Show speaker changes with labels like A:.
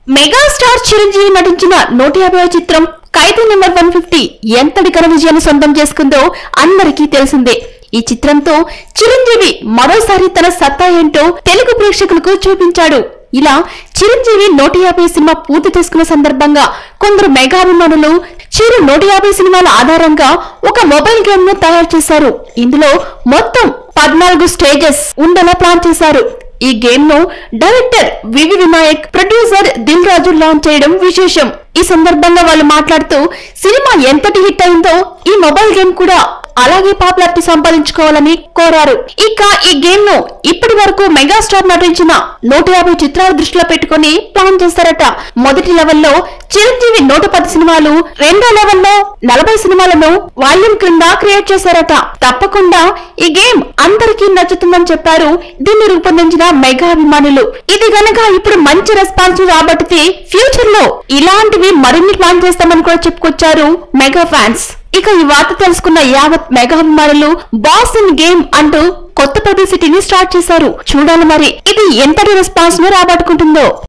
A: megastar Chiranjeevi నటించిన నూట యాభై చిత్రం ఖైదీ నెంబర్ వన్ ఫిఫ్టీ ఎంతటి ఘన విజయాన్ని సొంతం చేసుకుందో అందరికీ తెలిసిందే ఈ చిత్రంతో చిరంజీవి మరోసారి తన సత్తా ఏంటో తెలుగు ప్రేక్షకులకు చూపించాడు ఇలా చిరంజీవి నూట యాభై సినిమా పూర్తి చేసుకున్న సందర్భంగా కొందరు మెగా అభిమానులు చిరు నూట యాభై సినిమాల ఆధారంగా ఒక మొబైల్ గేమ్ ను తయారు చేశారు ఇందులో మొత్తం పద్నాలుగు స్టేజెస్ ఉండేలా ప్లాన్ చేశారు ఈ గేమ్ ను director VV Vinayak producer Dil Raju launch చేయడం విశేషం ఈ సందర్భంగా వాళ్ళు మాట్లాడుతూ సినిమా ఎంతటి హిట్ అయిందో ఈ మొబైల్ గేమ్ కూడా అలాగే పాపులారిటీ సంపాదించుకోవాలని కోరారు ఇక ఈ గేమ్ ను ఇప్పటి వరకు మెగాస్టార్ నటించిన నూట యాభై చిత్రాలు దృష్టిలో పెట్టుకుని ప్లాన్ చేస్తారట మొదటి లెవెల్లో చిరంజీవి నూట పది సినిమాలు రెండో లెవెల్లో నలభై సినిమాలను వాల్యూమ్ క్రింద క్రియేట్ చేశారట తప్పకుండా ఈ గేమ్ అందరికీ నచ్చుతుందని చెప్పారు దీన్ని రూపొందించిన మెగా అభిమానులు ఇది గనక ఇప్పుడు మంచి రెస్పాన్స్ రాబట్టితే ఫ్యూచర్ లో ఇలాంటివి మరిన్ని ప్లాన్ చేస్తామని కూడా చెప్పుకొచ్చారు మెగా ఫ్యాన్స్ ఇక ఈ వార్త తెలుసుకున్న యావత్ మెగా అభిమానులు బాస్ ఇన్ గేమ్ అంటూ కొత్త పబ్లిసిటీని స్టార్ట్ చేశారు చూడాలి మరి ఇది ఎంతటి రెస్పాన్స్ ను రాబట్టుకుంటుందో